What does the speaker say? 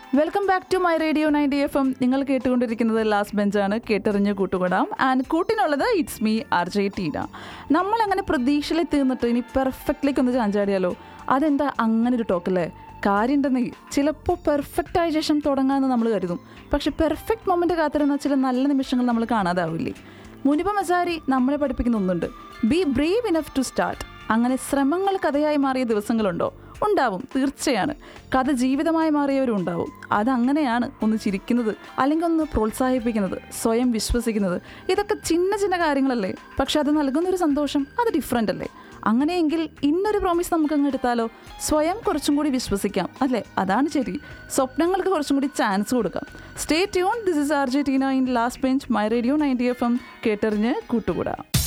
welcome back to my radio ninety F M നിങ്ങൾ കേട്ടുകൊണ്ടിരിക്കുന്നത് last ബെഞ്ചാണ് കേട്ടെറിഞ്ഞ് കൂട്ടുകൂടാം ആൻഡ് കൂട്ടിനുള്ളത് it's me R J Teena നമ്മൾ അങ്ങനെ പ്രതീക്ഷയിൽ തീർന്നിട്ട് ഇനി പെർഫെക്റ്റ്ലേക്ക് ഒന്ന് ചാഞ്ചാടിയാലോ അതെന്താ അങ്ങനെ ഒരു ടോക്കല്ലേ കാര്യം ഉണ്ടെന്നെങ്കിൽ ചിലപ്പോൾ പെർഫെക്റ്റ് ആയ ശേഷം തുടങ്ങാമെന്ന് നമ്മൾ കരുതും പക്ഷെ പെർഫെക്റ്റ് മൊമെൻ്റ് കാത്തിരുന്ന ചില നല്ല നിമിഷങ്ങൾ നമ്മൾ കാണാതാവില്ലേ മുനിപ മസാരി നമ്മളെ പഠിപ്പിക്കുന്ന ഒന്നുണ്ട് be brave enough to start അങ്ങനെ ശ്രമങ്ങൾ കഥയായി മാറിയ ദിവസങ്ങളുണ്ടോ ഉണ്ടാവും തീർച്ചയാണ് കഥ ജീവിതമായി മാറിയവരും ഉണ്ടാവും അതങ്ങനെയാണ് ഒന്ന് ചിരിക്കുന്നത് അല്ലെങ്കിൽ ഒന്ന് പ്രോത്സാഹിപ്പിക്കുന്നത് സ്വയം വിശ്വസിക്കുന്നത് ഇതൊക്കെ ചിന്ന ചിന്ന കാര്യങ്ങളല്ലേ പക്ഷെ അത് നൽകുന്നൊരു സന്തോഷം അത് ഡിഫറെൻ്റ് അല്ലേ അങ്ങനെയെങ്കിൽ ഇന്നൊരു പ്രോമിസ് നമുക്ക് അങ്ങ് എടുത്താലോ സ്വയം കുറച്ചും കൂടി വിശ്വസിക്കാം അല്ലേ അതാണ് ശരി സ്വപ്നങ്ങൾക്ക് കുറച്ചും കൂടി ചാൻസ് കൊടുക്കാം stay tune this is R J Teena in last bench my radio ninety F M കേട്ടറിഞ്ഞ് കൂട്ടുകൂടാം